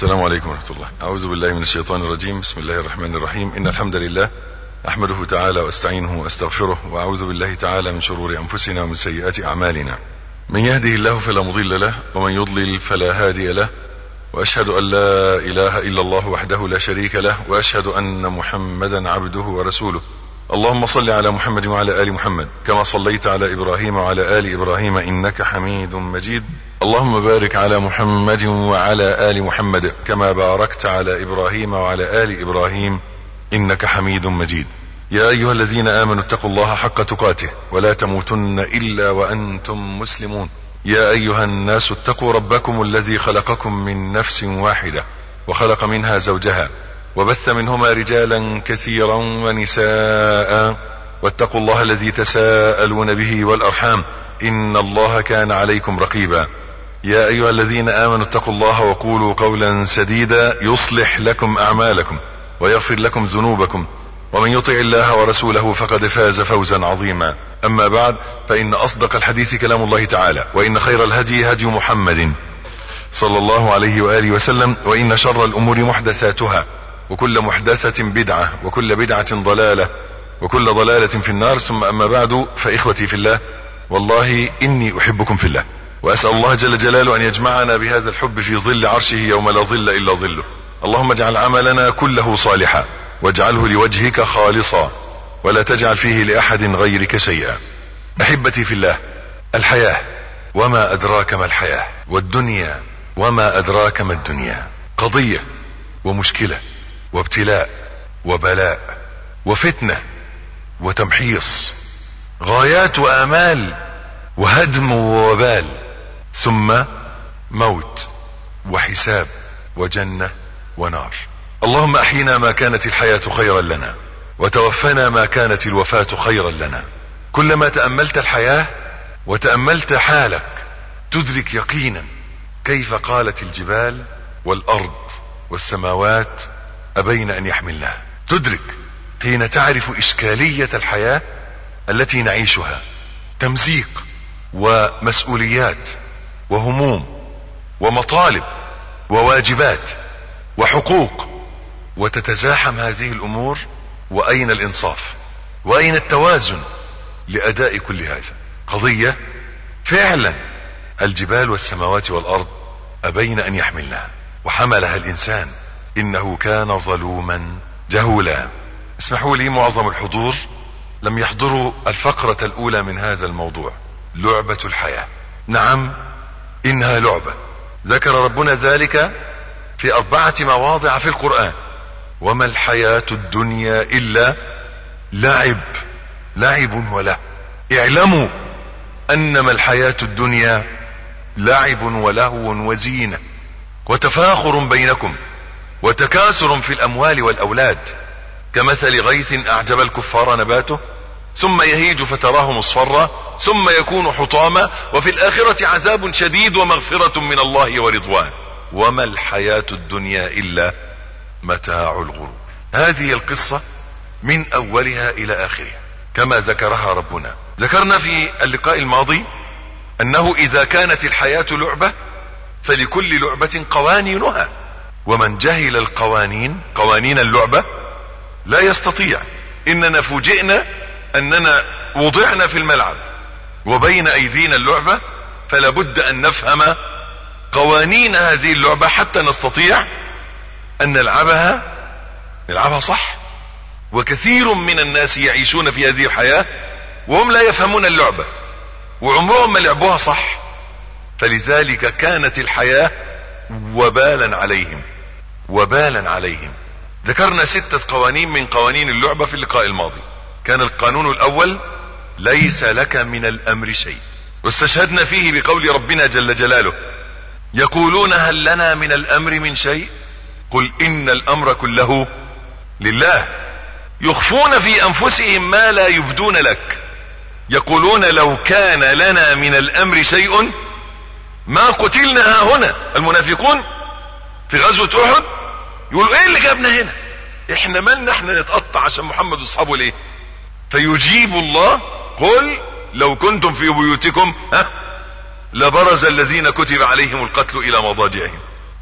السلام عليكم ورحمة الله أعوذ بالله من الشيطان الرجيم بسم الله الرحمن الرحيم إن الحمد لله أحمده تعالى وأستعينه وأستغفره وأعوذ بالله تعالى من شرور أنفسنا ومن سيئات أعمالنا من يهده الله فلا مضل له ومن يضلل فلا هادي له وأشهد أن لا إله إلا الله وحده لا شريك له وأشهد أن محمدا عبده ورسوله اللهم صل على محمد وعلى آل محمد كما صليت على إبراهيم وعلى آل إبراهيم إنك حميد مجيد اللهم بارك على محمد وعلى آل محمد كما باركت على إبراهيم وعلى آل إبراهيم إنك حميد مجيد يا أيها الذين آمنوا اتقوا الله حق تقاته ولا تموتن إلا وأنتم مسلمون يا أيها الناس اتقوا ربكم الذي خلقكم من نفس واحدة وخلق منها زوجها وبث منهما رجالا كثيرا ونساء واتقوا الله الذي تساءلون به والأرحام إن الله كان عليكم رقيبا يا أيها الذين آمنوا اتقوا الله وقولوا قولا سديدا يصلح لكم أعمالكم ويغفر لكم ذنوبكم ومن يطع الله ورسوله فقد فاز فوزا عظيما أما بعد فإن أصدق الحديث كلام الله تعالى وإن خير الهدي هدي محمد صلى الله عليه وآله وسلم وإن شر الأمور محدثاتها وكل محدثة بدعة وكل بدعة ضلالة وكل ضلالة في النار ثم أما بعد فإخوتي في الله والله إني أحبكم في الله وأسأل الله جل جلاله أن يجمعنا بهذا الحب في ظل عرشه يوم لا ظل إلا ظله اللهم اجعل عملنا كله صالحا واجعله لوجهك خالصا ولا تجعل فيه لأحد غيرك شيئا أحبتي في الله الحياة وما أدراك ما الحياة والدنيا وما أدراك ما الدنيا قضية ومشكلة وابتلاء وبلاء وفتنة وتمحيص غايات وآمال وهدم ووبال ثم موت وحساب وجنة ونار اللهم احينا ما كانت الحياة خيرا لنا وتوفنا ما كانت الوفاة خيرا لنا كلما تأملت الحياة وتأملت حالك تدرك يقينا كيف قالت الجبال والأرض والسماوات أبين أن يحملنها تدرك حين تعرف إشكالية الحياة التي نعيشها تمزيق ومسؤوليات وهموم ومطالب وواجبات وحقوق وتتزاحم هذه الامور واين الانصاف واين التوازن لاداء كل هذا قضية فعلا الجبال والسماوات والارض ابين ان يحملنها وحملها الانسان انه كان ظلوما جهولا اسمحوا لي معظم الحضور لم يحضروا الفقرة الاولى من هذا الموضوع لعبة الحياة نعم انها لعبة ذكر ربنا ذلك في اربعة مواضع في القرآن وما الحياة الدنيا الا لعب لعب ولا اعلموا انما الحياة الدنيا لعب ولهو وزينة وتفاخر بينكم وتكاثر في الاموال والاولاد كمثل غيث اعجب الكفار نباته ثم يهيج فتراه مصفرا ثم يكون حطاما وفي الاخرة عذاب شديد ومغفرة من الله ورضوان وما الحياة الدنيا الا متاع الغرور هذه القصة من اولها الى اخرها كما ذكرها ربنا ذكرنا في اللقاء الماضي انه اذا كانت الحياة لعبة فلكل لعبة قوانينها ومن جهل القوانين قوانين اللعبة لا يستطيع اننا فوجئنا اننا وضعنا في الملعب وبين ايدينا اللعبة فلا بد ان نفهم قوانين هذه اللعبة حتى نستطيع ان نلعبها نلعبها صح وكثير من الناس يعيشون في هذه الحياة وهم لا يفهمون اللعبة وعمرهم ما لعبوها صح فلذلك كانت الحياة وبالا عليهم وبالا عليهم ذكرنا ستة قوانين من قوانين اللعبة في اللقاء الماضي كان القانون الاول ليس لك من الامر شيء واستشهدنا فيه بقول ربنا جل جلاله يقولون هل لنا من الامر من شيء قل ان الامر كله لله يخفون في انفسهم ما لا يبدون لك يقولون لو كان لنا من الامر شيء ما قتلنا ها هنا المنافقون في غزوة احد يقولوا ايه اللي جابنا هنا احنا مالنا احنا نتقطع عشان محمد واصحابه ليه فيجيب الله قل لو كنتم في بيوتكم ها لبرز الذين كتب عليهم القتل الى مضاجعهم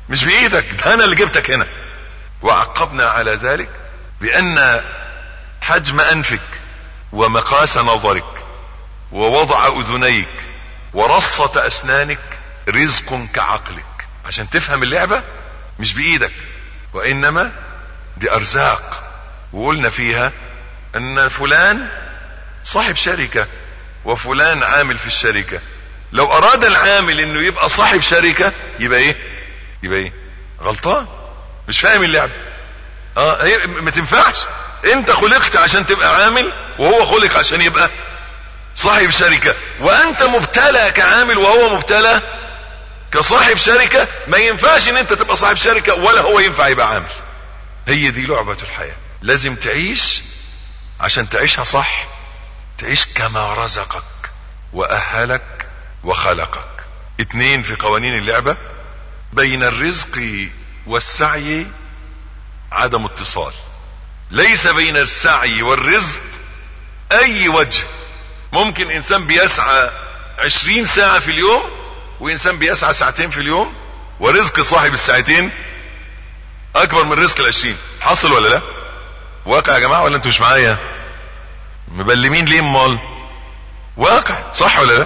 مش بايدك ده انا اللي جبتك هنا وعقبنا على ذلك بان حجم انفك ومقاس نظرك ووضع اذنيك ورصة اسنانك رزق كعقلك عشان تفهم اللعبة مش بايدك وانما دي ارزاق وقلنا فيها ان فلان صاحب شركة وفلان عامل في الشركة لو اراد العامل انه يبقى صاحب شركة يبقى ايه يبقى ايه غلطان مش فاهم اللعبة اه هي ما تنفعش انت خلقت عشان تبقى عامل وهو خلق عشان يبقى صاحب شركة وانت مبتلى كعامل وهو مبتلى كصاحب شركة ما ينفعش ان انت تبقى صاحب شركة ولا هو ينفع يبقى عامل هي دي لعبة الحياة لازم تعيش عشان تعيشها صح تعيش كما رزقك واهلك وخلقك اتنين في قوانين اللعبة بين الرزق والسعي عدم اتصال ليس بين السعي والرزق اي وجه ممكن انسان بيسعى عشرين ساعة في اليوم وانسان بيسعى ساعتين في اليوم ورزق صاحب الساعتين اكبر من رزق العشرين حصل ولا لا واقع يا جماعة ولا انتوا مش معايا مبلمين ليه امال واقع صح ولا لا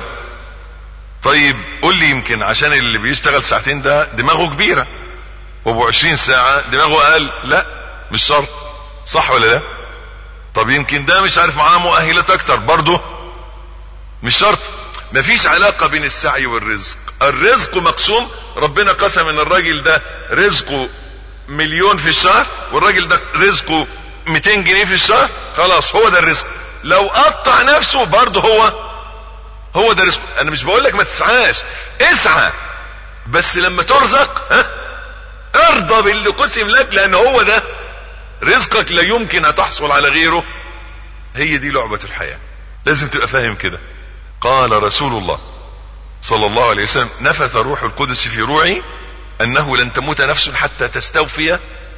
طيب قول لي يمكن عشان اللي بيشتغل ساعتين ده دماغه كبيرة وابو عشرين ساعة دماغه اقل لا مش شرط صح ولا لا طب يمكن ده مش عارف معاه مؤهلات اكتر برضه مش شرط مفيش علاقة بين السعي والرزق الرزق مقسوم ربنا قسم ان الراجل ده رزقه مليون في الشهر والراجل ده رزقه 200 جنيه في الشهر خلاص هو ده الرزق لو قطع نفسه برضه هو هو ده رزقه انا مش بقول لك ما تسعاش اسعى بس لما ترزق ها ارضى باللي قسم لك لان هو ده رزقك لا يمكن ان تحصل على غيره هي دي لعبة الحياة لازم تبقى فاهم كده قال رسول الله صلى الله عليه وسلم نفث روح القدس في روعي انه لن تموت نفس حتى تستوفي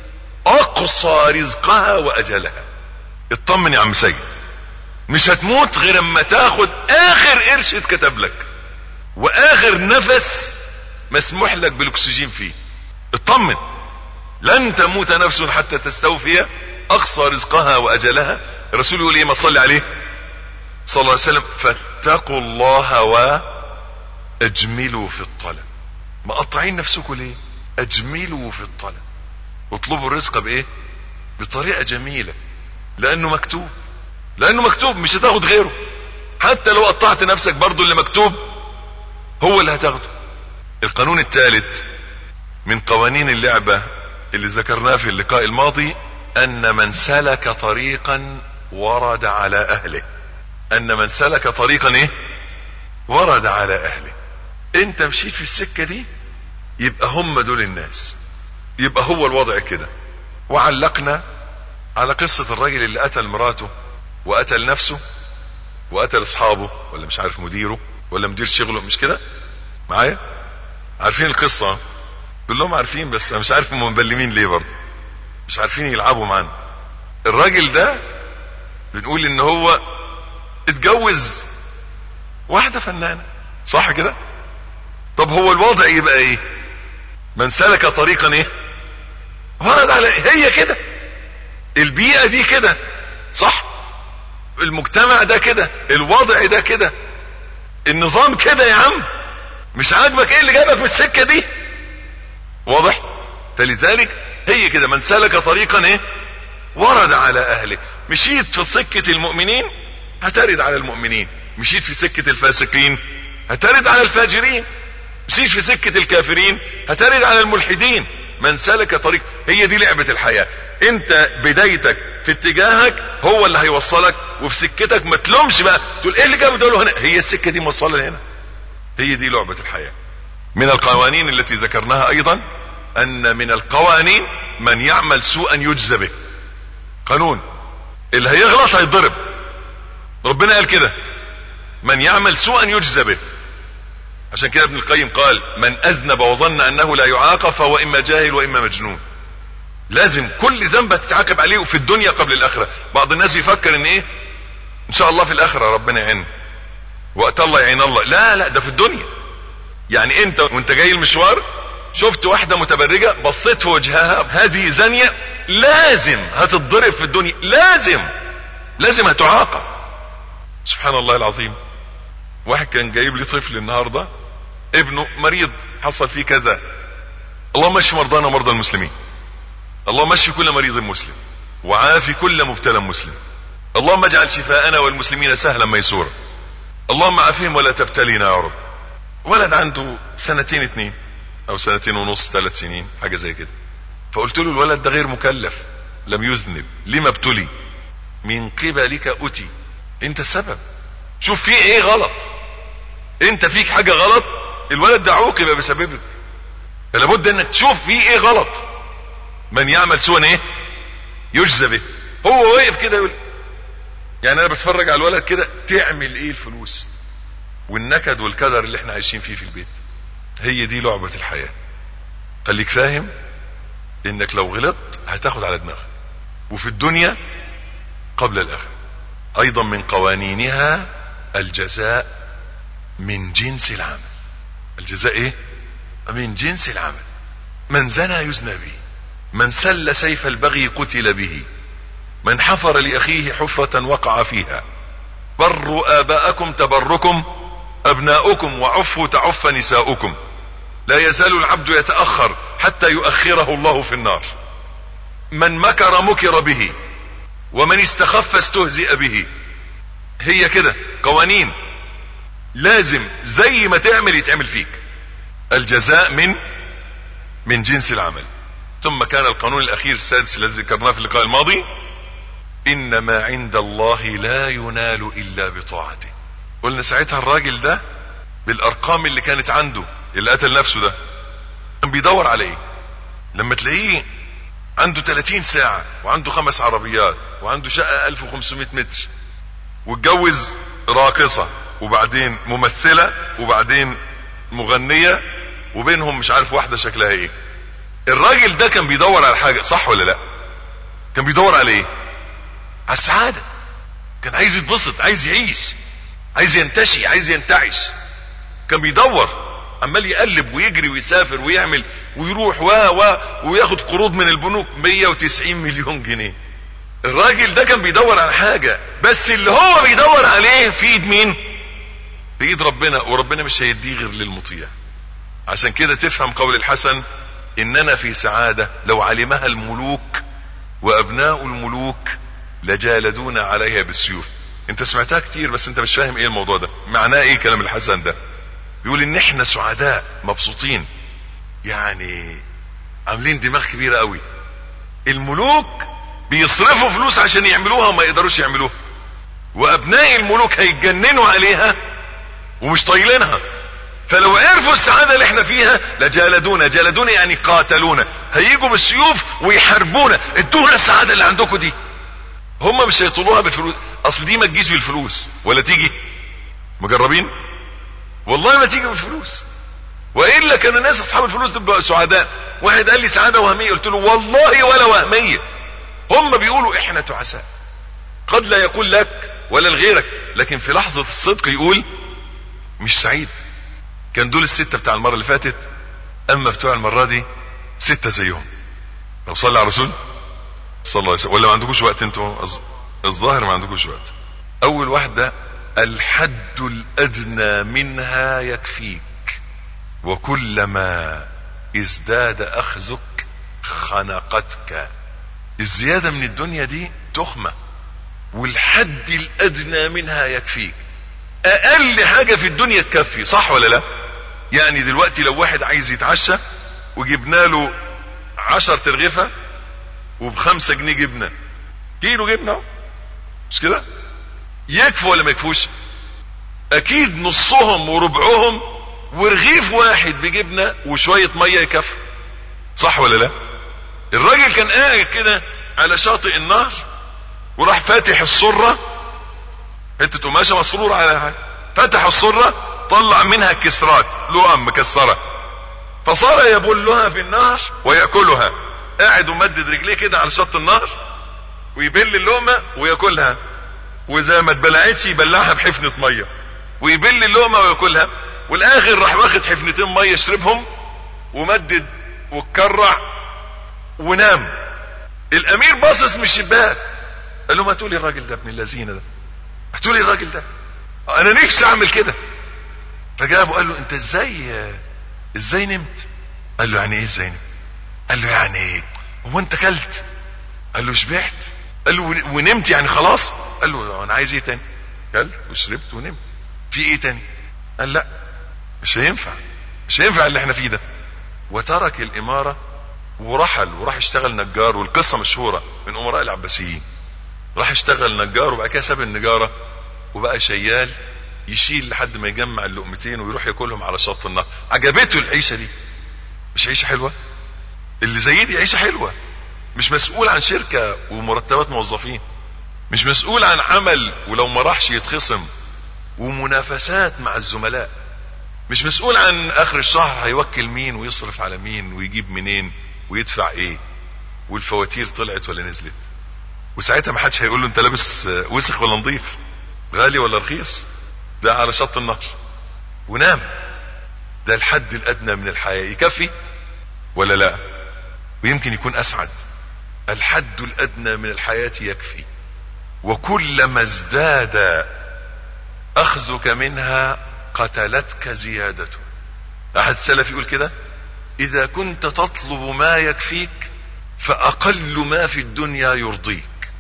اقصى رزقها واجلها اطمن يا عم سيد مش هتموت غير اما تاخد اخر قرش اتكتب لك واخر نفس مسموح لك بالاكسجين فيه اطمن لن تموت نفس حتى تستوفي اقصى رزقها واجلها الرسول يقول ايه ما تصلي عليه صلى الله عليه وسلم فاتقوا الله واجملوا في الطلب مقطعين نفسكم ليه اجملوا في الطلب اطلبوا الرزق بايه بطريقة جميلة لانه مكتوب لانه مكتوب مش هتاخد غيره حتى لو قطعت نفسك برضو اللي مكتوب هو اللي هتاخده القانون الثالث من قوانين اللعبة اللي ذكرناه في اللقاء الماضي ان من سلك طريقا ورد على اهله ان من سلك طريقا ايه ورد على اهله انت مشيت في السكة دي يبقى هم دول الناس يبقى هو الوضع كده وعلقنا على قصة الراجل اللي قتل مراته وقتل نفسه وقتل اصحابه ولا مش عارف مديره ولا مدير شغله مش كده معايا عارفين القصة كلهم عارفين بس انا مش عارف هم مبلمين ليه برضه مش عارفين يلعبوا معانا الراجل ده بنقول ان هو اتجوز واحدة فنانة صح كده طب هو الوضع يبقى ايه من سلك طريقا ايه ورد على هي كده البيئة دي كده صح المجتمع ده كده الوضع ده كده النظام كده يا عم مش عاجبك ايه اللي جابك من السكة دي واضح فلذلك هي كده من سلك طريقا ايه ورد على اهله مشيت في سكة المؤمنين هترد على المؤمنين مشيت في سكة الفاسقين هترد على الفاجرين مشيت في سكة الكافرين هترد على الملحدين من سلك طريق هي دي لعبة الحياة انت بدايتك في اتجاهك هو اللي هيوصلك وفي سكتك ما تلومش بقى تقول ايه اللي جاب دول هنا هي السكة دي موصلة هنا هي دي لعبة الحياة من القوانين التي ذكرناها ايضا ان من القوانين من يعمل سوءا يجزى به قانون اللي هيغلط هيتضرب ربنا قال كده من يعمل سوءا يجزى به عشان كده ابن القيم قال من اذنب وظن انه لا يعاقب فهو اما جاهل واما مجنون لازم كل ذنب تتعاقب عليه في الدنيا قبل الاخره بعض الناس بيفكر ان ايه ان شاء الله في الاخره ربنا يعين وقت الله يعين الله لا لا ده في الدنيا يعني انت وانت جاي المشوار شفت واحدة متبرجة بصيت في وجهها هذه زانية لازم هتتضرب في الدنيا لازم لازم هتعاقب سبحان الله العظيم واحد كان جايب لي طفل النهاردة ابنه مريض حصل فيه كذا اللهم اشف مرضانا ومرضى المسلمين اللهم اشف كل مريض مسلم وعافي كل مبتلى مسلم اللهم اجعل شفاءنا والمسلمين سهلا ميسورا اللهم عافيهم ولا تبتلينا يا رب ولد عنده سنتين اتنين او سنتين ونص ثلاث سنين حاجة زي كده فقلت له الولد ده غير مكلف لم يذنب لما ابتلي من قبلك اتي انت السبب شوف فيه ايه غلط انت فيك حاجة غلط الولد ده عوقب بسببك فلابد انك تشوف فيه ايه غلط من يعمل سوءا ايه يجزى به هو واقف كده يقول يعني انا بتفرج على الولد كده تعمل ايه الفلوس والنكد والكدر اللي احنا عايشين فيه في البيت هي دي لعبة الحياة خليك فاهم انك لو غلطت هتاخد على دماغك وفي الدنيا قبل الاخرة ايضا من قوانينها الجزاء من جنس العمل الجزاء ايه من جنس العمل من زنى يزنى به من سل سيف البغي قتل به من حفر لاخيه حفرة وقع فيها بروا اباءكم تبركم ابناؤكم وعفوا تعف نساؤكم لا يزال العبد يتأخر حتى يؤخره الله في النار من مكر مكر به ومن استخف استهزئ به هي كده قوانين لازم زي ما تعمل يتعمل فيك الجزاء من من جنس العمل ثم كان القانون الاخير السادس الذي ذكرناه في اللقاء الماضي ان ما عند الله لا ينال الا بطاعته قلنا ساعتها الراجل ده بالارقام اللي كانت عنده اللي قتل نفسه ده كان بيدور على ايه لما تلاقيه عنده 30 ساعة وعنده خمس عربيات وعنده شقة 1500 متر واتجوز راقصة وبعدين ممثلة وبعدين مغنية وبينهم مش عارف واحدة شكلها ايه الراجل ده كان بيدور على حاجة صح ولا لا كان بيدور على ايه على السعادة كان عايز يتبسط عايز يعيش عايز ينتشي عايز ينتعش كان بيدور عمال يقلب ويجري ويسافر ويعمل ويروح و و وياخد قروض من البنوك 190 مليون جنيه الراجل ده كان بيدور على حاجة بس اللي هو بيدور عليه في ايد مين في ايد ربنا وربنا مش هيديه غير للمطيع عشان كده تفهم قول الحسن اننا في سعادة لو علمها الملوك وابناء الملوك لجالدون عليها بالسيوف انت سمعتها كتير بس انت مش فاهم ايه الموضوع ده معناه ايه كلام الحسن ده بيقول ان احنا سعداء مبسوطين يعني عاملين دماغ كبيرة قوي الملوك بيصرفوا فلوس عشان يعملوها وما يقدروش يعملوها وابناء الملوك هيتجننوا عليها ومش طايلينها فلو عرفوا السعادة اللي احنا فيها لجالدونا جالدونا يعني قاتلونا هيجوا بالسيوف ويحاربونا ادونا السعادة اللي عندكم دي هم مش هيطلوها بالفلوس اصل دي ما تجيش بالفلوس ولا تيجي مجربين والله ما تيجي بالفلوس والا كان الناس اصحاب الفلوس تبقى سعداء واحد قال لي سعاده وهميه قلت له والله ولا وهميه هم بيقولوا احنا تعساء قد لا يقول لك ولا لغيرك لكن في لحظه الصدق يقول مش سعيد كان دول الستة بتاع المرة اللي فاتت اما بتوع المرة دي ستة زيهم لو صلى على الرسول صلى الله عليه وسلم ولا ما عندكوش وقت انتوا الظاهر ما عندكوش وقت اول واحدة الحد الادنى منها يكفيك وكلما ازداد اخذك خنقتك الزيادة من الدنيا دي تخمة والحد الادنى منها يكفيك اقل حاجة في الدنيا تكفي صح ولا لا يعني دلوقتي لو واحد عايز يتعشى وجبنا له عشر ترغفة وبخمسة جنيه جبنة كيلو جبنة مش كده يكفوا ولا ما يكفوش اكيد نصهم وربعهم ورغيف واحد بجبنة وشوية مية يكفي صح ولا لا الراجل كان قاعد كده على شاطئ النهر وراح فاتح السرة حتة قماشة مسرورة على حاجة فتح السرة طلع منها كسرات لقم مكسرة فصار يبلها في النهر ويأكلها قاعد ومدد رجليه كده على شط النهر ويبل اللقمة وياكلها واذا ما اتبلعتش يبلعها بحفنة مية ويبل اللقمة وياكلها والاخر راح واخد حفنتين مية يشربهم ومدد واتكرع ونام الامير باصص من الشباك قال له ما تقولي الراجل ده ابن اللذينه ده هتقولي الراجل ده انا نفسي اعمل كده فجابه قال له انت ازاي ازاي نمت قال له يعني ايه ازاي نمت قال له يعني ايه هو انت كلت قال له شبعت قال له ونمت يعني خلاص قال له انا عايز ايه تاني كلت وشربت ونمت في ايه تاني قال لا مش هينفع مش هينفع اللي احنا فيه ده وترك الاماره ورحل وراح اشتغل نجار والقصه مشهوره من امراء العباسيين راح اشتغل نجار وبقى كده ساب النجاره وبقى شيال يشيل لحد ما يجمع اللقمتين ويروح ياكلهم على شط النهر عجبته العيشه دي مش عيشه حلوه اللي زي دي عيشه حلوه مش مسؤول عن شركه ومرتبات موظفين مش مسؤول عن عمل ولو ما راحش يتخصم ومنافسات مع الزملاء مش مسؤول عن اخر الشهر هيوكل مين ويصرف على مين ويجيب منين ويدفع ايه والفواتير طلعت ولا نزلت وساعتها ما حدش هيقول له انت لابس وسخ ولا نظيف غالي ولا رخيص ده على شط النهر ونام ده الحد الادنى من الحياة يكفي ولا لا ويمكن يكون اسعد الحد الادنى من الحياة يكفي وكلما ازداد اخذك منها قتلتك زيادته احد السلف يقول كده اذا كنت تطلب ما يكفيك فاقل ما في الدنيا يرضيك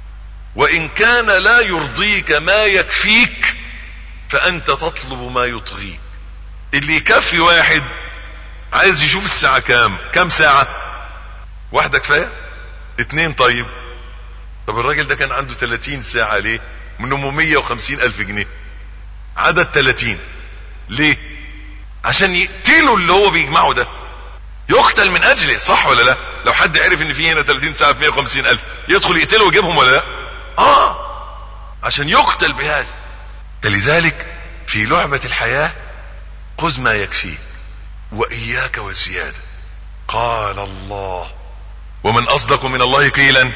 وان كان لا يرضيك ما يكفيك فانت تطلب ما يطغيك اللي يكفي واحد عايز يشوف الساعة كام كام ساعة واحدة كفاية اتنين طيب طب الراجل ده كان عنده 30 ساعة ليه منهم 150 الف جنيه عدد 30 ليه عشان يقتلوا اللي هو بيجمعه ده يقتل من اجله صح ولا لا لو حد عرف ان في هنا 30 ساعة في 150 الف يدخل يقتله ويجيبهم ولا لا اه عشان يقتل بهذا فلذلك في لعبة الحياة خذ ما يكفيك واياك والزيادة قال الله ومن اصدق من الله قيلا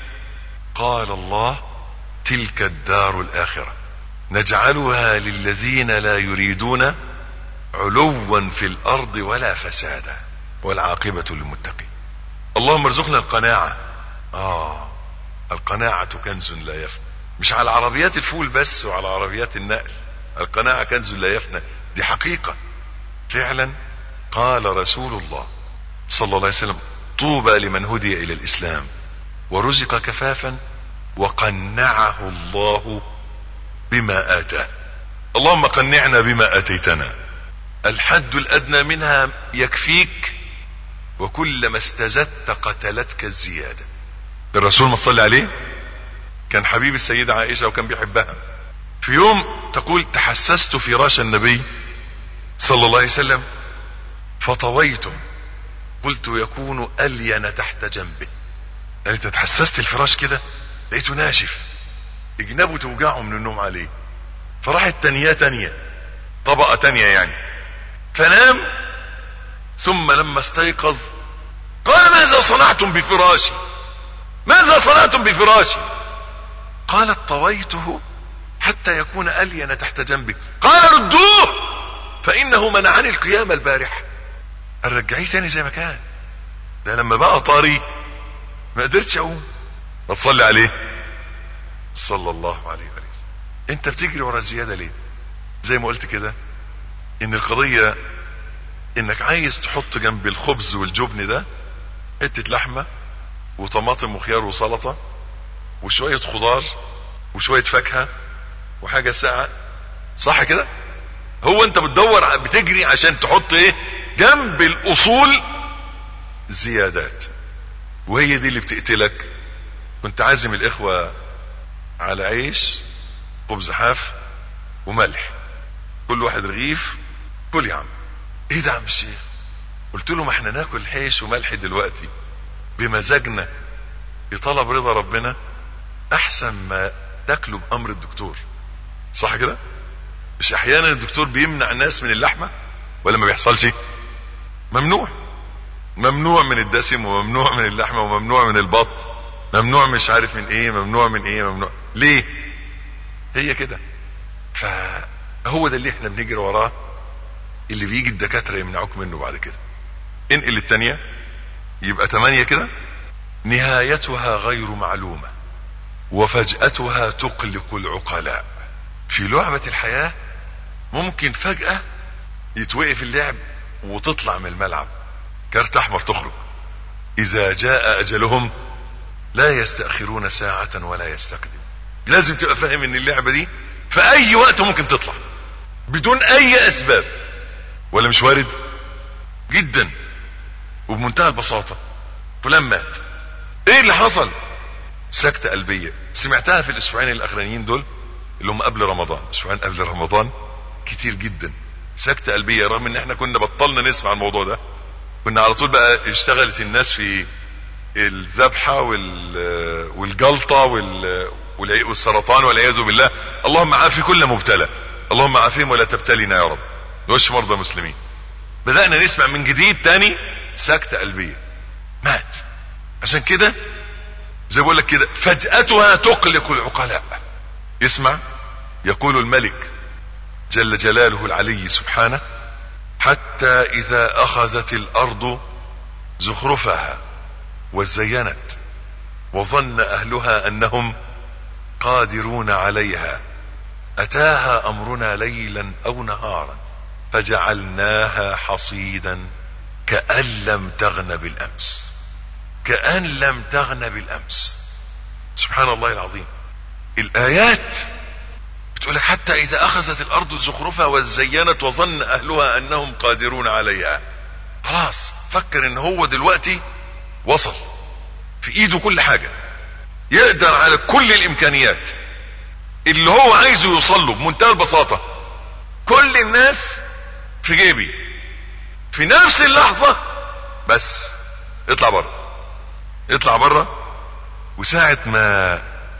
قال الله تلك الدار الاخرة نجعلها للذين لا يريدون علوا في الارض ولا فسادا والعاقبة للمتقين اللهم ارزقنا القناعة اه القناعة كنز لا يفنى مش على عربيات الفول بس وعلى عربيات النقل القناعة كنز لا يفنى دي حقيقة فعلا قال رسول الله صلى الله عليه وسلم طوبى لمن هدي الى الاسلام ورزق كفافا وقنعه الله بما اتاه اللهم قنعنا بما اتيتنا الحد الادنى منها يكفيك وكلما استزدت قتلتك الزيادة الرسول ما صلى عليه كان حبيب السيدة عائشة وكان بيحبها في يوم تقول تحسست فراش النبي صلى الله عليه وسلم فطويته قلت يكون ألين تحت جنبه قالت تحسست الفراش كده لقيته ناشف اجنبه توجعه من النوم عليه فراحت تانية تانية طبقة تانية يعني فنام ثم لما استيقظ قال ماذا صنعتم بفراشي ماذا صنعتم بفراشي قالت طويته حتى يكون ألين تحت جنبي قال ردوه فإنه منعني القيام البارحة رجعيه تاني زي ما كان ده لما بقى طاري ما قدرتش اقوم ما تصلي عليه صلى الله عليه وسلم انت بتجري ورا الزيادة ليه زي ما قلت كده ان القضية انك عايز تحط جنب الخبز والجبن ده حتة لحمة وطماطم وخيار وسلطة وشوية خضار وشوية فاكهة وحاجة ساعة صح كده هو انت بتدور بتجري عشان تحط ايه جنب الاصول زيادات وهي دي اللي بتقتلك كنت عازم الاخوة على عيش خبز حاف وملح كل واحد رغيف كل يا عم ايه ده يا عم الشيخ قلت له ما احنا ناكل عيش وملح دلوقتي بمزاجنا بطلب رضا ربنا احسن ما تاكله بامر الدكتور صح كده مش احيانا الدكتور بيمنع الناس من اللحمة ولا ما بيحصلش ممنوع ممنوع من الدسم وممنوع من اللحمة وممنوع من البط ممنوع مش عارف من ايه ممنوع من ايه ممنوع ليه هي كده فهو ده اللي احنا بنجري وراه اللي بيجي الدكاترة يمنعوك منه بعد كده انقل التانية يبقى تمانية كده نهايتها غير معلومة وفجأتها تقلق العقلاء في لعبة الحياة ممكن فجأة يتوقف اللعب وتطلع من الملعب كارت احمر تخرج اذا جاء اجلهم لا يستأخرون ساعة ولا يستقدم لازم تبقى فاهم ان اللعبة دي في اي وقت ممكن تطلع بدون اي اسباب ولا مش وارد جدا وبمنتهى البساطة فلان مات ايه اللي حصل سكتة قلبية سمعتها في الاسبوعين الاخرانيين دول اللي هم قبل رمضان اسبوعين قبل رمضان كتير جدا سكتة قلبية رغم ان احنا كنا بطلنا نسمع الموضوع ده كنا على طول بقى اشتغلت الناس في الذبحة وال والجلطة وال والسرطان والعياذ بالله اللهم عافي كل مبتلى اللهم عافيهم ولا تبتلينا يا رب نوش مرضى مسلمين بدأنا نسمع من جديد تاني سكتة قلبية مات عشان كده زي بقول لك كده فجأتها تقلق العقلاء اسمع يقول الملك جل جلاله العلي سبحانه حتى اذا اخذت الارض زخرفها وزينت وظن اهلها انهم قادرون عليها اتاها امرنا ليلا او نهارا فجعلناها حصيدا كأن لم تغن بالامس كأن لم تغن بالامس سبحان الله العظيم الايات بتقول لك حتى اذا اخذت الارض زخرفها وزينت وظن اهلها انهم قادرون عليها خلاص فكر ان هو دلوقتي وصل في ايده كل حاجة يقدر على كل الامكانيات اللي هو عايزه يوصل له بمنتهى البساطة كل الناس في جيبي في نفس اللحظة بس اطلع بره اطلع بره وساعة ما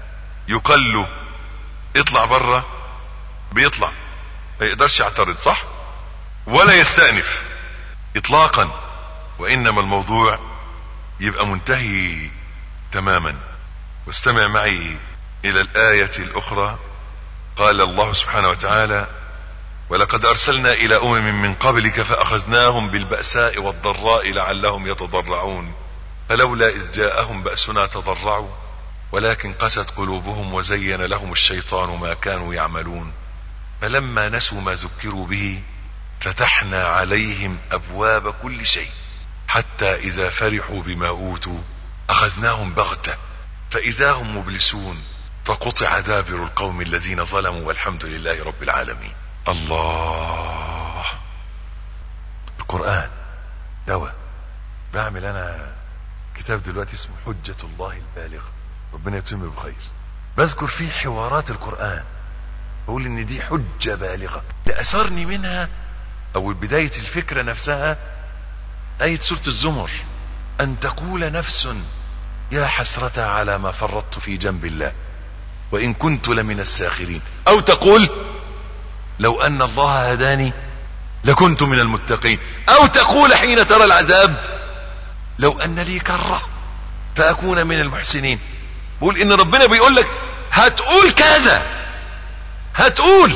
يقال له اطلع بره بيطلع ما يقدرش يعترض صح ولا يستأنف اطلاقا وانما الموضوع يبقى منتهي تماما واستمع معي الى الاية الاخرى قال الله سبحانه وتعالى ولقد ارسلنا الى امم من قبلك فاخذناهم بالبأساء والضراء لعلهم يتضرعون فلولا اذ جاءهم بأسنا تضرعوا ولكن قست قلوبهم وزين لهم الشيطان ما كانوا يعملون فلما نسوا ما ذكروا به فتحنا عليهم ابواب كل شيء حتى اذا فرحوا بما اوتوا اخذناهم بغتة فاذا هم مبلسون فقطع دابر القوم الذين ظلموا والحمد لله رب العالمين الله القرآن دواء بعمل انا كتاب دلوقتي اسمه حجة الله البالغة ربنا يتم بخير بذكر فيه حوارات القرآن بقول ان دي حجة بالغة لأثرني منها او بداية الفكرة نفسها آية سورة الزمر أن تقول نفس يا حسرة على ما فرطت في جنب الله وإن كنت لمن الساخرين أو تقول لو أن الله هداني لكنت من المتقين أو تقول حين ترى العذاب لو أن لي كرة فأكون من المحسنين بقول إن ربنا بيقول لك هتقول كذا هتقول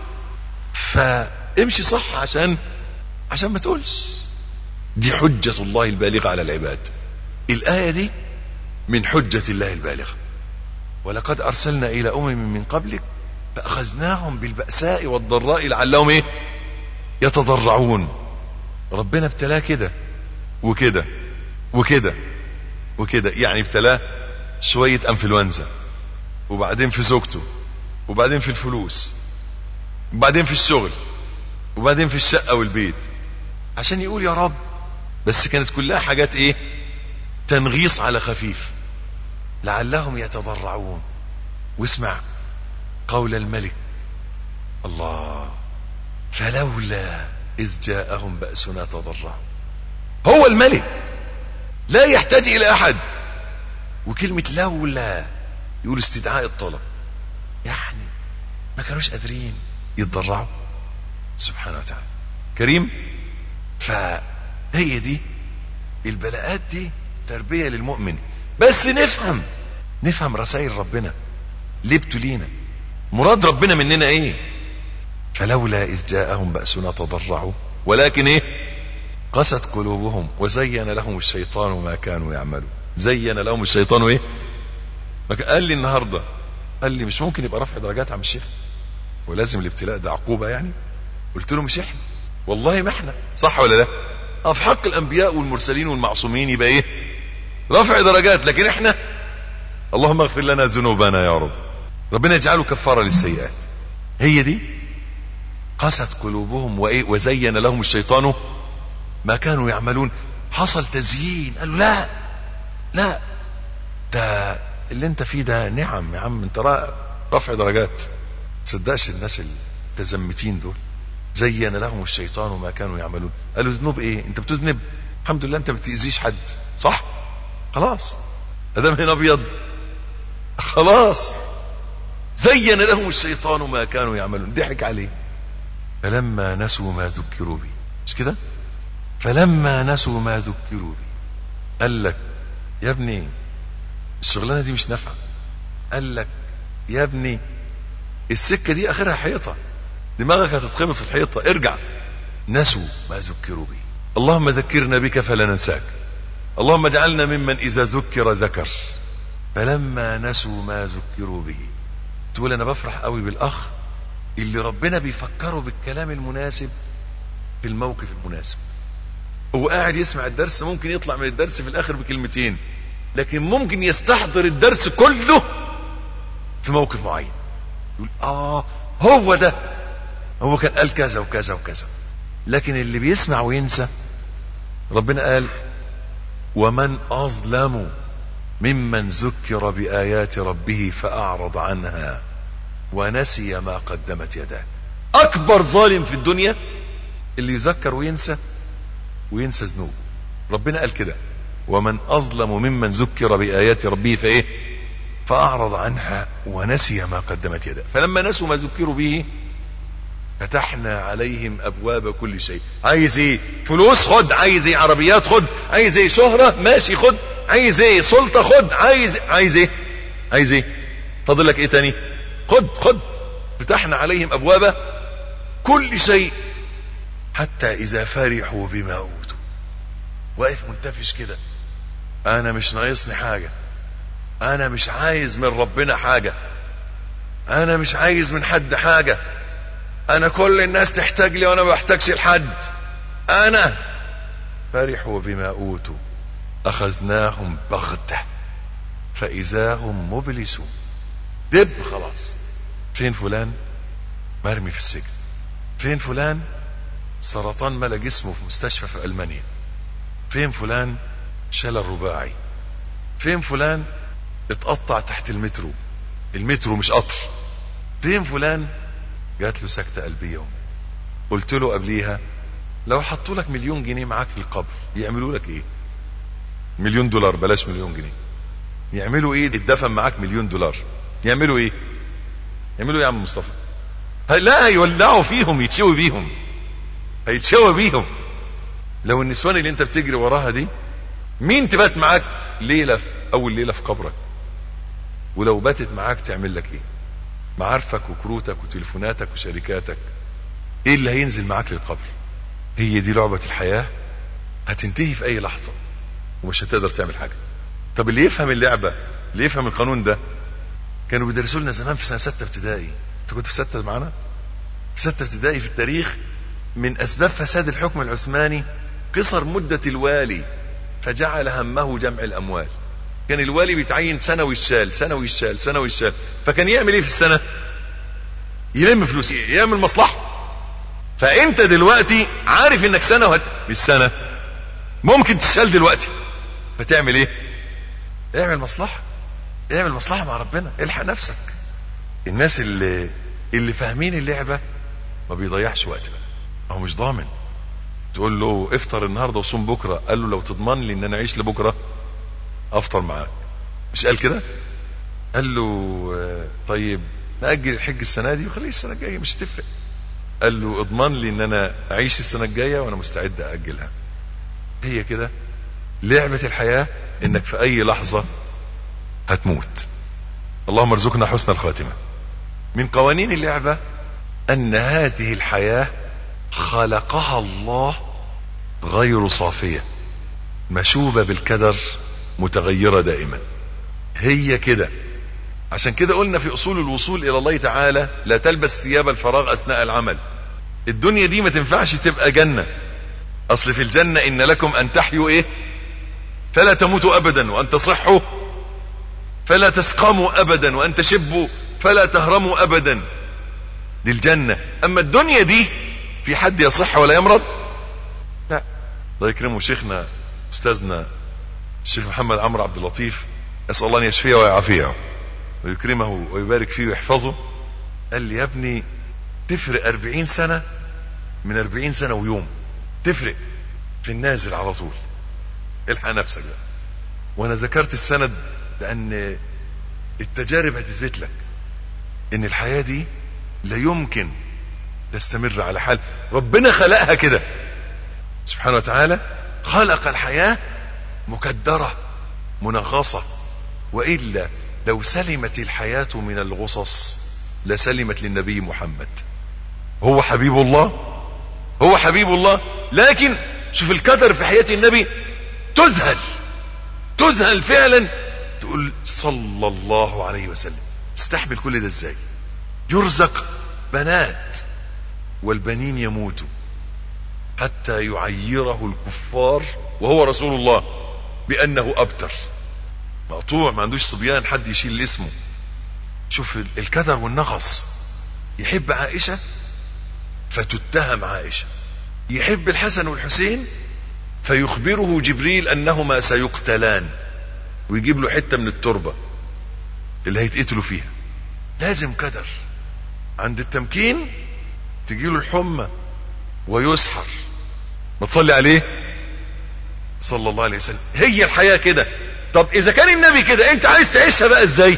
فامشي صح عشان عشان ما تقولش دي حجة الله البالغة على العباد الآية دي من حجة الله البالغة ولقد أرسلنا إلى أمم من قبلك فأخذناهم بالبأساء والضراء لعلهم إيه يتضرعون ربنا ابتلاه كده وكده وكده وكده يعني ابتلاه شوية انفلونزا وبعدين في زوجته وبعدين في الفلوس وبعدين في الشغل وبعدين في الشقة والبيت عشان يقول يا رب بس كانت كلها حاجات ايه تنغيص على خفيف لعلهم يتضرعون واسمع قول الملك الله فلولا اذ جاءهم بأسنا تضرعوا هو الملك لا يحتاج الى احد وكلمة لولا يقول استدعاء الطلب يعني ما كانوش قادرين يتضرعوا سبحانه وتعالى كريم فهي دي البلاءات دي تربية للمؤمن بس نفهم نفهم رسائل ربنا ليه ابتلينا مراد ربنا مننا ايه فلولا اذ جاءهم بأسنا تضرعوا ولكن ايه قست قلوبهم وزين لهم الشيطان ما كانوا يعملون زين لهم الشيطان ايه قال لي النهارده قال لي مش ممكن يبقى رفع درجات عم الشيخ ولازم الابتلاء ده عقوبه يعني قلت له مش احنا والله ما احنا صح ولا لا اه في حق الانبياء والمرسلين والمعصومين يبقى ايه رفع درجات لكن احنا اللهم اغفر لنا ذنوبنا يا رب ربنا يجعله كفاره للسيئات هي دي قست قلوبهم وايه وزين لهم الشيطان ما كانوا يعملون حصل تزيين قالوا لا لا ده اللي انت فيه ده نعم يا عم انت رفع درجات تصدقش الناس التزمتين دول زين لهم الشيطان ما كانوا يعملون قالوا ذنوب ايه انت بتذنب الحمد لله انت ما بتاذيش حد صح خلاص ادام هنا ابيض خلاص زين لهم الشيطان ما كانوا يعملون ضحك عليه فلما نسوا ما ذكروا به مش كده فلما نسوا ما ذكروا به قال لك يا ابني الشغلانه دي مش نافعه قال لك يا ابني السكه دي اخرها حيطه دماغك هتتخبط في الحيطه ارجع نسوا ما ذكروا به اللهم ذكرنا بك فلا ننساك اللهم اجعلنا ممن اذا ذكر ذكر فلما نسوا ما ذكروا به تقول انا بفرح قوي بالاخ اللي ربنا بيفكره بالكلام المناسب في الموقف المناسب هو قاعد يسمع الدرس ممكن يطلع من الدرس في الاخر بكلمتين لكن ممكن يستحضر الدرس كله في موقف معين يقول اه هو ده هو كان قال كذا وكذا وكذا لكن اللي بيسمع وينسى ربنا قال ومن اظلم ممن ذكر بايات ربه فاعرض عنها ونسي ما قدمت يداه اكبر ظالم في الدنيا اللي يذكر وينسى وينسى ذنوبه ربنا قال كده ومن اظلم ممن ذكر بايات ربه فايه فاعرض عنها ونسي ما قدمت يداه فلما نسوا ما ذكروا به فتحنا عليهم ابواب كل شيء عايز ايه فلوس خد عايز ايه عربيات خد عايز ايه شهرة ماشي خد عايز ايه سلطة خد عايز عايز ايه عايز ايه فاضل لك ايه تاني خد خد فتحنا عليهم ابواب كل شيء حتى اذا فرحوا بما اوتوا واقف منتفش كده انا مش ناقصني حاجة انا مش عايز من ربنا حاجة انا مش عايز من حد حاجة انا كل الناس تحتاج لي وانا ما بحتاجش لحد انا فرحوا بما اوتوا اخذناهم بغتة فاذا هم مبلسون دب خلاص فين فلان مرمي في السجن فين فلان سرطان ملا جسمه في مستشفى في المانيا فين فلان شلل رباعي فين فلان اتقطع تحت المترو المترو مش قطر فين فلان جات له سكتة قلبية قلت له قبليها لو حطوا لك مليون جنيه معاك في القبر يعملوا لك ايه مليون دولار بلاش مليون جنيه يعملوا ايه اتدفن معاك مليون دولار يعملوا ايه يعملوا ايه يا عم مصطفى لا هيولعوا فيهم يتشوي بيهم هيتشوى بيهم لو النسوان اللي انت بتجري وراها دي مين تبات معاك ليلة في اول ليلة في قبرك ولو باتت معاك تعمل لك ايه معارفك وكروتك وتليفوناتك وشركاتك ايه اللي هينزل معاك للقبر هي دي لعبة الحياة هتنتهي في اي لحظة ومش هتقدر تعمل حاجة طب اللي يفهم اللعبة اللي يفهم القانون ده كانوا بيدرسوا لنا زمان في سنة ستة ابتدائي انت كنت في ستة معانا في ستة ابتدائي في التاريخ من اسباب فساد الحكم العثماني قصر مدة الوالي فجعل همه جمع الاموال كان الوالي بيتعين سنوي الشال سنوي الشال سنوي الشال فكان يعمل ايه في السنة يلم فلوس يعمل مصلحة فانت دلوقتي عارف انك سنة وهت... مش سنة ممكن تشال دلوقتي فتعمل ايه اعمل مصلحة اعمل مصلحة مع ربنا الحق نفسك الناس اللي اللي فاهمين اللعبة ما بيضيعش وقت بقى هو مش ضامن تقول له افطر النهارده وصوم بكره قال له لو تضمن لي ان انا اعيش لبكره افطر معاك مش قال كده قال له طيب نأجل الحج السنة دي وخليه السنة الجاية مش تفرق قال له اضمن لي ان انا اعيش السنة الجاية وانا مستعد اأجلها هي كده لعبة الحياة انك في اي لحظة هتموت اللهم ارزقنا حسن الخاتمة من قوانين اللعبة ان هذه الحياة خلقها الله غير صافية مشوبة بالكدر متغيرة دائما هي كده عشان كده قلنا في اصول الوصول الى الله تعالى لا تلبس ثياب الفراغ اثناء العمل الدنيا دي ما تنفعش تبقى جنة اصل في الجنة ان لكم ان تحيوا ايه فلا تموتوا ابدا وان تصحوا فلا تسقموا ابدا وان تشبوا فلا تهرموا ابدا دي الجنة اما الدنيا دي في حد يصح ولا يمرض لا الله يكرمه شيخنا استاذنا الشيخ محمد عمرو عبد اللطيف اسال الله ان يشفيه ويعافيه ويكرمه ويبارك فيه ويحفظه قال لي يا ابني تفرق أربعين سنة من أربعين سنة ويوم تفرق في النازل على طول الحق نفسك بقى وانا ذكرت السند لان التجارب هتثبت لك ان الحياة دي لا يمكن تستمر على حال ربنا خلقها كده سبحانه وتعالى خلق الحياة مكدرة منغصة وإلا لو سلمت الحياة من الغصص لسلمت للنبي محمد هو حبيب الله هو حبيب الله لكن شوف الكدر في حياة النبي تذهل تذهل فعلا تقول صلى الله عليه وسلم استحمل كل ده ازاي يرزق بنات والبنين يموتوا حتى يعيره الكفار وهو رسول الله بانه ابتر مقطوع ما عندوش صبيان حد يشيل اسمه شوف الكدر والنغص يحب عائشة فتتهم عائشة يحب الحسن والحسين فيخبره جبريل انهما سيقتلان ويجيب له حتة من التربة اللي هيتقتلوا فيها لازم كدر عند التمكين تجيله الحمى ويسحر ما تصلي عليه صلى الله عليه وسلم هي الحياة كده طب اذا كان النبي كده انت عايز تعيشها بقى ازاي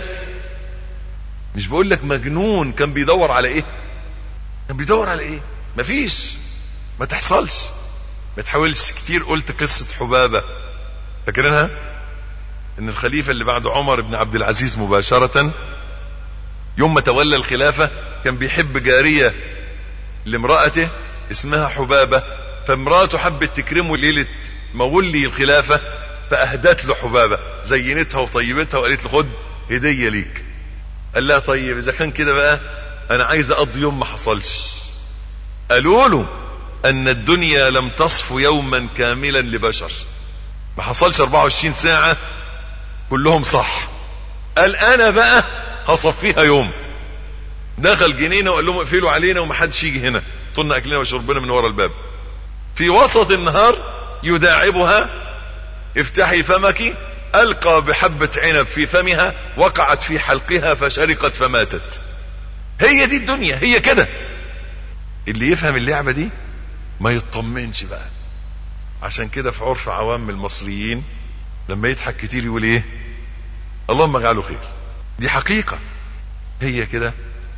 مش بقول لك مجنون كان بيدور على ايه كان بيدور على ايه مفيش ما تحصلش ما تحاولش كتير قلت قصة حبابة فاكرينها ان الخليفة اللي بعد عمر بن عبد العزيز مباشرة يوم ما تولى الخلافة كان بيحب جارية لامرأته اسمها حبابة فامراته حبت تكرمه ليلة مولي الخلافة فاهدت له حبابة زينتها وطيبتها وقالت له خد هدية ليك قال لها طيب اذا كان كده بقى انا عايز اقضي يوم ما حصلش قالوا له ان الدنيا لم تصف يوما كاملا لبشر ما حصلش 24 ساعة كلهم صح قال انا بقى هصفيها يوم دخل جنينه وقال لهم اقفلوا علينا ومحدش يجي هنا طلنا اكلنا وشربنا من ورا الباب في وسط النهار يداعبها افتحي فمك القى بحبة عنب في فمها وقعت في حلقها فشرقت فماتت هي دي الدنيا هي كده اللي يفهم اللعبة دي ما يطمنش بقى عشان كده في عرف عوام المصريين لما يضحك كتير يقول ايه اللهم اجعله خير دي حقيقة هي كده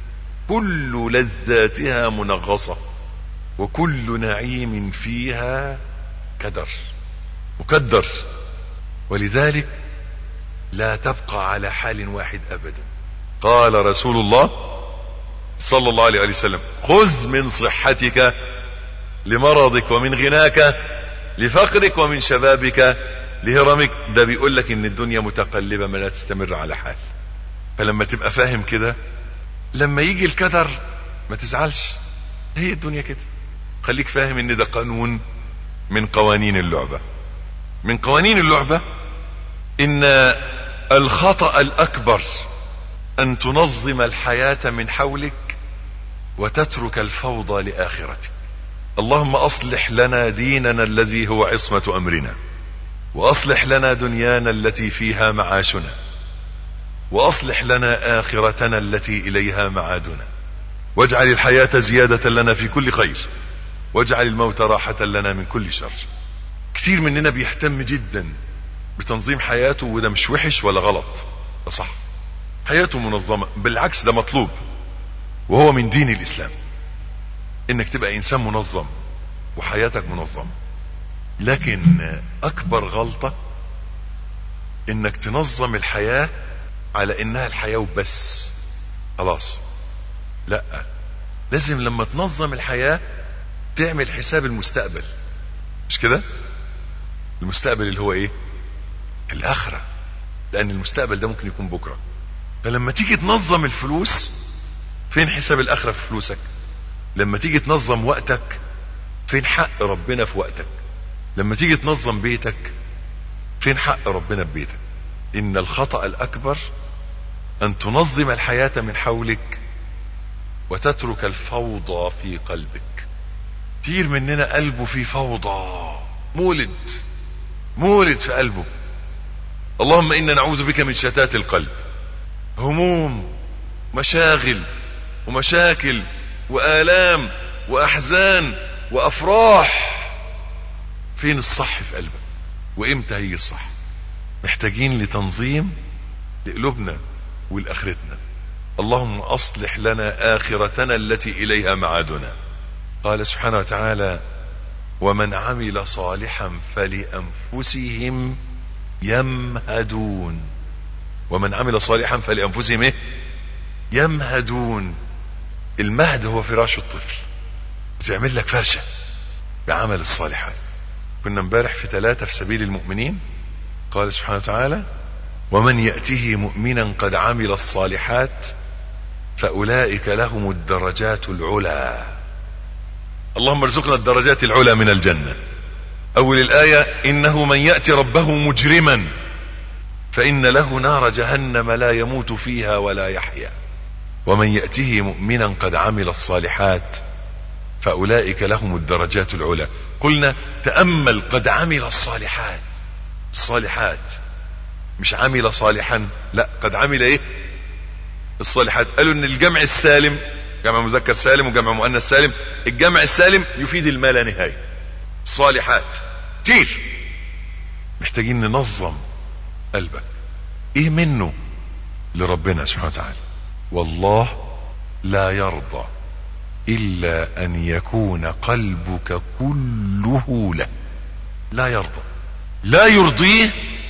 كل لذاتها منغصة وكل نعيم فيها كدر مكدر ولذلك لا تبقى على حال واحد ابدا قال رسول الله صلى الله عليه وسلم خذ من صحتك لمرضك ومن غناك لفقرك ومن شبابك لهرمك ده بيقول لك ان الدنيا متقلبة ما لا تستمر على حال فلما تبقى فاهم كده لما يجي الكدر ما تزعلش هي الدنيا كده خليك فاهم ان ده قانون من قوانين اللعبة من قوانين اللعبة ان الخطأ الاكبر ان تنظم الحياة من حولك وتترك الفوضى لاخرتك اللهم اصلح لنا ديننا الذي هو عصمة امرنا واصلح لنا دنيانا التي فيها معاشنا واصلح لنا اخرتنا التي اليها معادنا واجعل الحياة زيادة لنا في كل خير واجعل الموت راحة لنا من كل شر كتير مننا بيهتم جدا بتنظيم حياته وده مش وحش ولا غلط ده صح حياته منظمة بالعكس ده مطلوب وهو من دين الاسلام انك تبقى انسان منظم وحياتك منظمة لكن اكبر غلطة انك تنظم الحياة على انها الحياة وبس خلاص لا لازم لما تنظم الحياة تعمل حساب المستقبل مش كده المستقبل اللي هو ايه الاخره لان المستقبل ده ممكن يكون بكره فلما تيجي تنظم الفلوس فين حساب الاخره في فلوسك لما تيجي تنظم وقتك فين حق ربنا في وقتك لما تيجي تنظم بيتك فين حق ربنا في بيتك ان الخطأ الاكبر ان تنظم الحياة من حولك وتترك الفوضى في قلبك كتير مننا قلبه في فوضى مولد مولد في قلبه اللهم انا نعوذ بك من شتات القلب هموم مشاغل ومشاكل والام واحزان وافراح فين الصح في قلبك وامتى هيجي الصح محتاجين لتنظيم لقلوبنا ولاخرتنا اللهم اصلح لنا اخرتنا التي اليها معادنا قال سبحانه وتعالى ومن عمل صالحا فلانفسهم يمهدون ومن عمل صالحا فلانفسهم ايه يمهدون المهد هو فراش الطفل بتعمل لك فرشه بعمل الصالحات كنا امبارح في ثلاثة في سبيل المؤمنين قال سبحانه وتعالى ومن يأته مؤمنا قد عمل الصالحات فأولئك لهم الدرجات العلى اللهم ارزقنا الدرجات العلى من الجنة أول الآية إنه من يأتي ربه مجرما فإن له نار جهنم لا يموت فيها ولا يحيا ومن يأته مؤمنا قد عمل الصالحات فأولئك لهم الدرجات العلى قلنا تأمل قد عمل الصالحات الصالحات مش عمل صالحا لا قد عمل ايه الصالحات قالوا ان الجمع السالم جمع مذكر سالم وجمع مؤنث سالم الجمع السالم يفيد الما لا نهايه الصالحات كتير محتاجين ننظم قلبك ايه منه لربنا سبحانه وتعالى والله لا يرضى الا ان يكون قلبك كله له لا يرضى لا يرضيه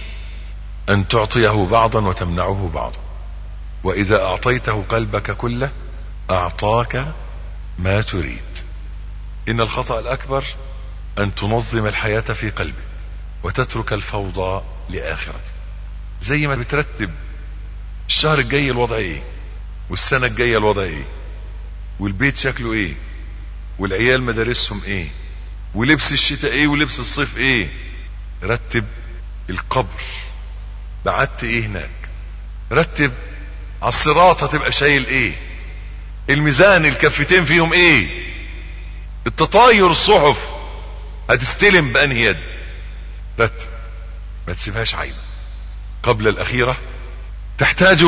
ان تعطيه بعضا وتمنعه بعضا واذا اعطيته قلبك كله اعطاك ما تريد ان الخطأ الاكبر ان تنظم الحياة في قلبك وتترك الفوضى لاخرتك زي ما بترتب الشهر الجاي الوضع ايه والسنة الجاية الوضع ايه والبيت شكله ايه والعيال مدارسهم ايه ولبس الشتاء ايه ولبس الصيف ايه رتب القبر بعدت ايه هناك رتب على الصراط هتبقى شايل ايه الميزان الكفتين فيهم ايه التطاير الصحف هتستلم بانهي يد رتب ما تسيبهاش عايمه قبل الاخيره تحتاج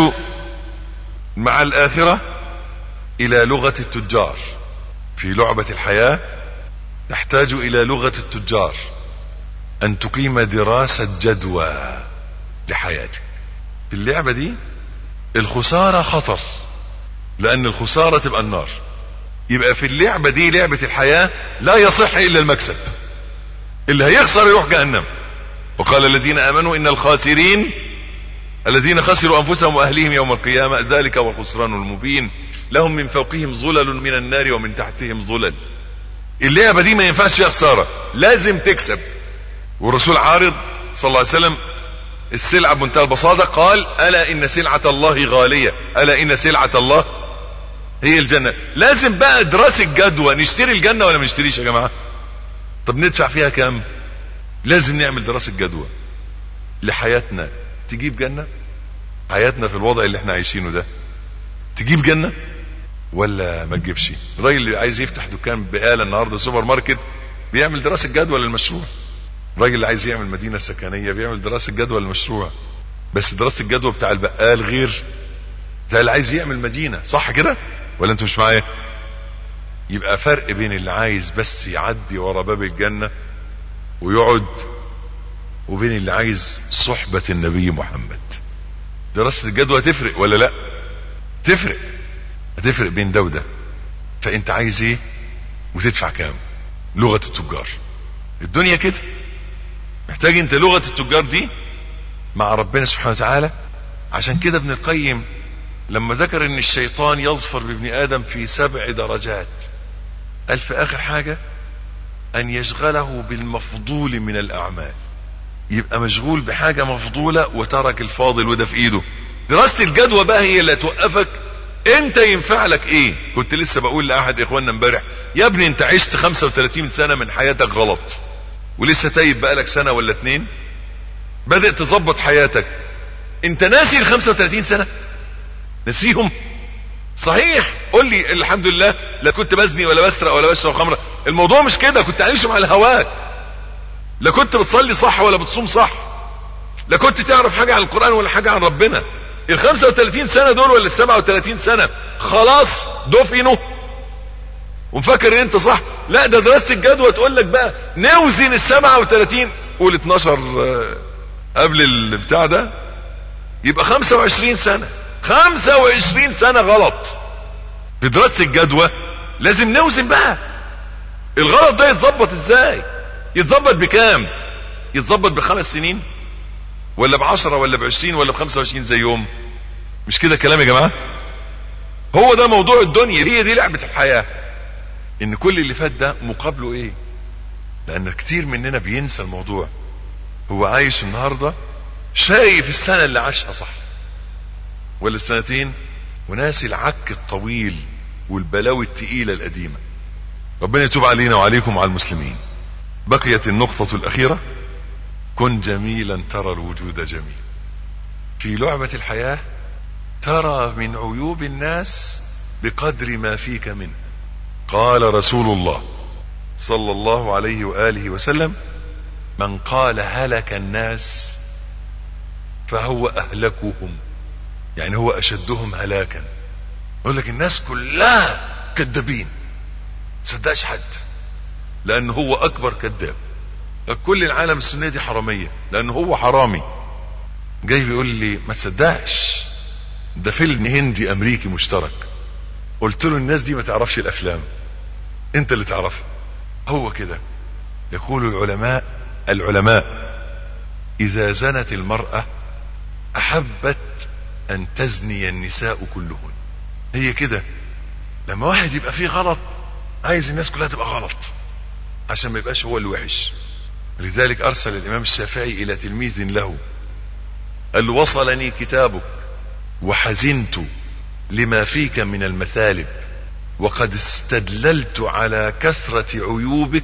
مع الاخره الى لغه التجار في لعبه الحياه تحتاج الى لغه التجار ان تقيم دراسه جدوى لحياتك في اللعبه دي الخساره خطر لان الخساره تبقى النار يبقى في اللعبه دي لعبه الحياه لا يصح الا المكسب اللي هيخسر يروح جهنم وقال الذين امنوا ان الخاسرين الذين خسروا انفسهم واهليهم يوم القيامه ذلك هو الخسران المبين لهم من فوقهم ظلل من النار ومن تحتهم ظلل اللعبه دي ما ينفعش فيها خساره لازم تكسب والرسول عارض صلى الله عليه وسلم السلعه بمنتهى البساطه قال الا ان سلعه الله غاليه الا ان سلعه الله هي الجنه لازم بقى دراسه جدوى نشتري الجنه ولا ما نشتريش يا جماعه طب ندفع فيها كام لازم نعمل دراسه جدوى لحياتنا تجيب جنه حياتنا في الوضع اللي احنا عايشينه ده تجيب جنه ولا ما تجيبش الراجل اللي عايز يفتح دكان بقاله النهارده سوبر ماركت بيعمل دراسه جدوى للمشروع الراجل اللي عايز يعمل مدينه سكنيه بيعمل دراسه جدوى للمشروع بس دراسه الجدوى بتاع البقال غير زي اللي عايز يعمل مدينه صح كده ولا انتوا مش معايا يبقى فرق بين اللي عايز بس يعدي ورا باب الجنه ويقعد وبين اللي عايز صحبه النبي محمد دراسه الجدوى تفرق ولا لا تفرق هتفرق بين ده وده فانت عايز ايه وتدفع كام لغه التجار الدنيا كده محتاج انت لغه التجار دي مع ربنا سبحانه وتعالى عشان كده ابن القيم لما ذكر ان الشيطان يظفر بابن ادم في سبع درجات قال في اخر حاجه ان يشغله بالمفضول من الاعمال يبقى مشغول بحاجة مفضولة وترك الفاضل وده في ايده دراسة الجدوى بقى هي اللي توقفك انت ينفع لك ايه كنت لسه بقول لاحد اخواننا امبارح يا ابني انت عشت 35 سنة من حياتك غلط ولسه تايب بقالك سنة ولا اتنين بدأ تظبط حياتك انت ناسي ال 35 سنة نسيهم صحيح قول لي الحمد لله لا كنت بزني ولا بسرق ولا بشرب خمرة الموضوع مش كده كنت عايش مع الهواك لا كنت بتصلي صح ولا بتصوم صح لا كنت تعرف حاجة عن القرآن ولا حاجة عن ربنا ال 35 سنة دول ولا ال 37 سنة خلاص دفنوا ومفكر ان انت صح لا ده دراسة الجدوى تقول لك بقى نوزن ال 37 قول 12 قبل البتاع ده يبقى 25 سنة 25 سنة غلط في دراسة الجدوى لازم نوزن بقى الغلط ده يتظبط ازاي يتظبط بكام يتظبط بخمس سنين ولا بعشرة ولا بعشرين ولا بخمسة وعشرين زي يوم مش كده كلام يا جماعة هو ده موضوع الدنيا هي دي لعبة الحياة ان كل اللي فات ده مقابله ايه لان كتير مننا بينسى الموضوع هو عايش النهاردة شايف السنة اللي عاشها صح ولا السنتين وناسي العك الطويل والبلاوي التقيلة القديمة ربنا يتوب علينا وعليكم وعلى المسلمين بقيت النقطة الأخيرة كن جميلا ترى الوجود جميل في لعبة الحياة ترى من عيوب الناس بقدر ما فيك منه قال رسول الله صلى الله عليه وآله وسلم من قال هلك الناس فهو أهلكهم يعني هو أشدهم هلاكا يقول لك الناس كلها كذابين صدقش حد لأن هو أكبر كذاب كل العالم السنية دي حرامية لأن هو حرامي جاي بيقول لي ما تصدقش ده فيلم هندي أمريكي مشترك قلت له الناس دي ما تعرفش الأفلام أنت اللي تعرفها هو كده يقول العلماء العلماء إذا زنت المرأة أحبت أن تزني النساء كلهن هي كده لما واحد يبقى فيه غلط عايز الناس كلها تبقى غلط عشان ما يبقاش هو الوحش لذلك ارسل الامام الشافعي الى تلميذ له قال له وصلني كتابك وحزنت لما فيك من المثالب وقد استدللت على كثرة عيوبك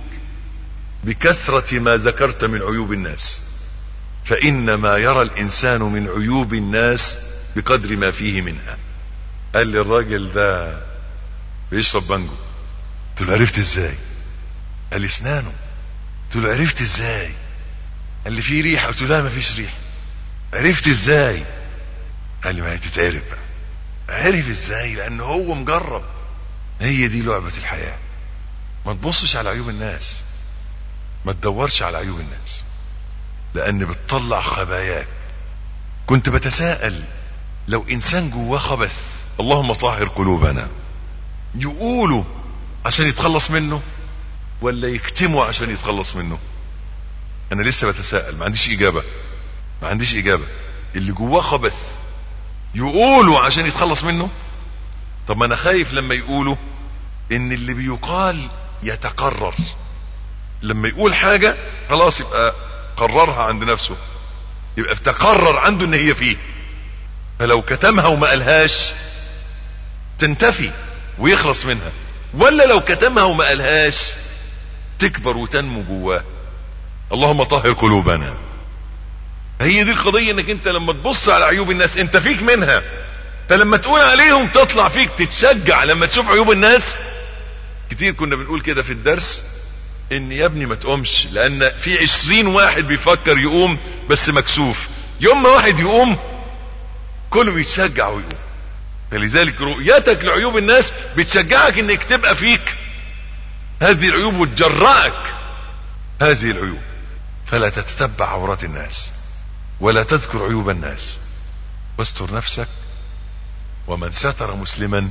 بكثرة ما ذكرت من عيوب الناس فإنما يرى الإنسان من عيوب الناس بقدر ما فيه منها قال لي الراجل ده بيشرب بانجو قلت له عرفت ازاي قال لي اسنانه قلت له عرفت ازاي قال لي في ريحه قلت له لا مفيش ريحه عرفت ازاي قال لي ما هي تتعرف بقى عرف ازاي لان هو مجرب هي دي لعبة الحياة ما تبصش على عيوب الناس ما تدورش على عيوب الناس لان بتطلع خباياك كنت بتساءل لو انسان جواه خبث اللهم طهر قلوبنا يقولوا عشان يتخلص منه ولا يكتموا عشان يتخلص منه انا لسه بتساءل ما عنديش اجابة ما عنديش اجابة اللي جواه خبث يقولوا عشان يتخلص منه طب ما انا خايف لما يقولوا ان اللي بيقال يتقرر لما يقول حاجة خلاص يبقى قررها عند نفسه يبقى تقرر عنده ان هي فيه فلو كتمها وما قالهاش تنتفي ويخلص منها ولا لو كتمها وما قالهاش تكبر وتنمو جواه اللهم طهر قلوبنا هي دي القضية انك انت لما تبص على عيوب الناس انت فيك منها فلما تقول عليهم تطلع فيك تتشجع لما تشوف عيوب الناس كتير كنا بنقول كده في الدرس ان يا ابني ما تقومش لان في عشرين واحد بيفكر يقوم بس مكسوف يوم ما واحد يقوم كله بيتشجع ويقوم فلذلك رؤيتك لعيوب الناس بتشجعك انك تبقى فيك هذه العيوب وتجرأك هذه العيوب فلا تتتبع عورات الناس ولا تذكر عيوب الناس واستر نفسك ومن ستر مسلما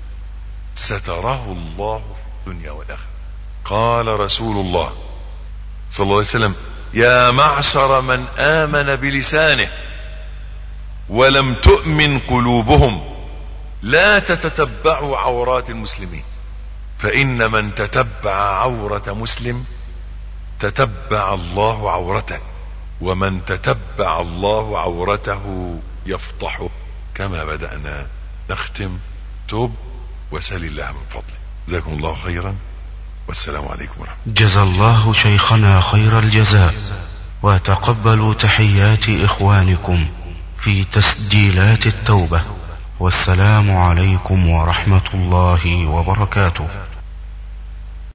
ستره الله في الدنيا والاخره قال رسول الله صلى الله عليه وسلم يا معشر من امن بلسانه ولم تؤمن قلوبهم لا تتتبعوا عورات المسلمين فان من تتبع عورة مسلم تتبع الله عورته ومن تتبع الله عورته يفضحه كما بدأنا نختم توب وسل الله من فضله جزاكم الله خيرا والسلام عليكم ورحمة الله جزى الله شيخنا خير الجزاء وتقبلوا تحيات إخوانكم في تسجيلات التوبة والسلام عليكم ورحمة الله وبركاته